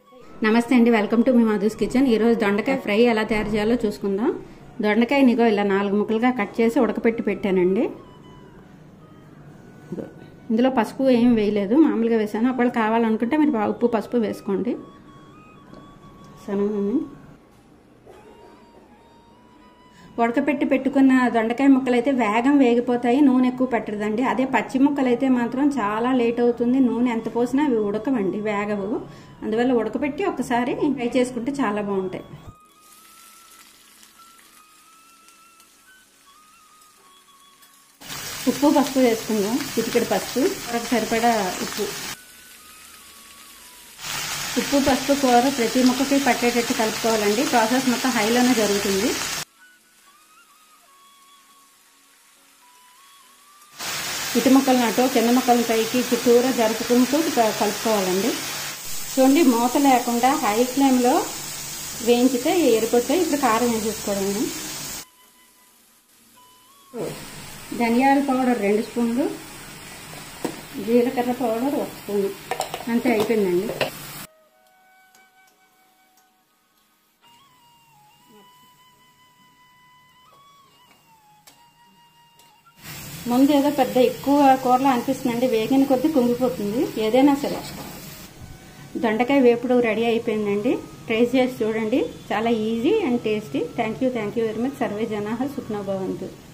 నమస్తే అండి welcome to మీ మధుస్ కిచెన్ ఈరోజు దొండకాయ ఫ్రై ఎలా తయారు చేయాలో చూసుకుందాం దొండకాయ నిగో ఇలా నాలుగు ముక్కలుగా కట్ చేసి ఉడకపెట్టి పెట్టానండి ఇందులో పసుపు ఏం వేయలేదు మామూలుగా వేసాను ఒకవేళ కావాలనుకుంటే మీరు బా- ఉప్పు పసుపు వేసుకోండి సన్నని ఉడకపెట్టి పెట్టుకున్న దొండకాయ ముక్కలు అయితే వేగం వేగిపోతాయి నూనె ఎక్కువ పెట్టదండి అదే పచ్చి ముక్కలు అయితే మాత్రం చాలా లేట్ అవుతుంది నూనె ఎంత పోసినా అవి ఉడకవండి వేగవు అందువల్ల ఉడకపెట్టి ఒకసారి ఫ్రై చేసుకుంటే చాలా బాగుంటాయి ఉప్పు పసుపు వేసుకుందాం చిటికెడు పసుపు కూరకు సరిపడా ఉప్పు ఉప్పు పసుపు కూర ప్రతి ముక్కకి పట్టేటట్టు కలుపుకోవాలండి ప్రాసెస్ మొత్తం హైలోనే జరుగుతుంది ఇటు ముక్కలను అటు కింద ముక్కలను పైకి చుట్టూరా జరుపుకుంటూ క- కలుపుకోవాలండి చూడండి మూత లేకుండా హై ఫ్లేమ్లో వేయించితే ఎరిపోతాయి ఇప్పుడు కారం వేసేసుకోవడండి ధనియాల పౌడర్ రెండు స్పూన్లు జీలకర్ర పౌడర్ ఒక స్పూన్ అంతే అయిపోయిందండి ముందు ఏదో పెద్ద ఎక్కువ కూరలో అనిపిస్తుందండి వేగిన కొద్దీ కుంగిపోతుంది ఏదైనా సరే దొండకాయ వేపుడు రెడీ అయిపోయిందండి ట్రై చేసి చూడండి చాలా easy and tasty thank you thank you very much సర్వే జనా సుఖ్నా భవంతు